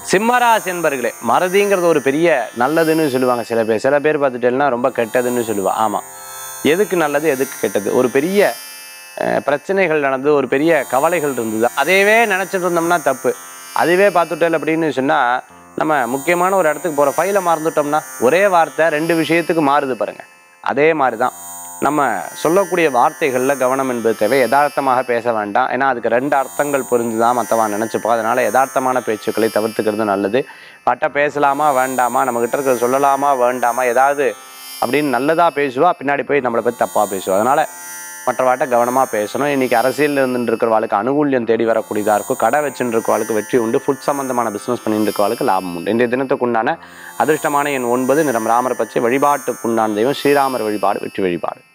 சிம்மராசி என்பர்களே மறதிங்கிறது ஒரு பெரிய நல்லதுன்னு சொல்லுவாங்க சில பேர் சில பேர் பார்த்துட்டேன்னா ரொம்ப கெட்டதுன்னு சொல்லுவா ஆமாம் எதுக்கு நல்லது எதுக்கு கெட்டது ஒரு பெரிய அஹ், பிரச்சனைகள் நடந்து ஒரு பெரிய கவலைகள் இருந்தது அதையவே நினச்சிட்டு இருந்தோம்னா தப்பு அதுவே பார்த்துட்டேன் அப்படின்னு சொன்னால் நம்ம முக்கியமான ஒரு இடத்துக்கு போகிற ஃபைலை மறந்துட்டோம்னா ஒரே வார்த்தை ரெண்டு விஷயத்துக்கு மாறுது பாருங்க அதே மாதிரி தான் நம்ம சொல்லக்கூடிய வார்த்தைகளில் கவனம் என்பது தேவை யதார்த்தமாக பேச வேண்டாம் ஏன்னா அதுக்கு ரெண்டு அர்த்தங்கள் புரிஞ்சு தான் மற்றவன் நினச்சிப்போம் அதனால் யதார்த்தமான பேச்சுக்களை தவிர்த்துக்கிறது நல்லது பட்ட பேசலாமா வேண்டாமா நம்மக்கிட்ட இருக்கிறத சொல்லலாமா வேண்டாமா ஏதாவது அப்படின்னு நல்லதாக பேசுவா பின்னாடி போய் நம்மளை பற்றி தப்பாக பேசுவா அதனால் மற்றவாட்ட கவனமாக பேசணும் இன்றைக்கி அரசியலில் இருந்துட்டு இருக்கிறவாளுக்கு அனுகூல்யம் தேடி வரக்கூடியதாக இருக்கும் கடை வச்சுட்டு இருக்கிறவாளுக்கு வெற்றி உண்டு ஃபுட் சம்மந்தமான பிஸ்னஸ் பண்ணிட்டு இருக்கிறவாளுக்கு லாபம் உண்டு இன்றைய தினத்துக்குண்டான அதிர்ஷ்டமான எண் ஒன்பது நிறம் ராமர் பச்சை வழிபாட்டுக்குண்டான தெய்வம் ஸ்ரீராமர் வழிபாடு வெற்றி வழிபாடு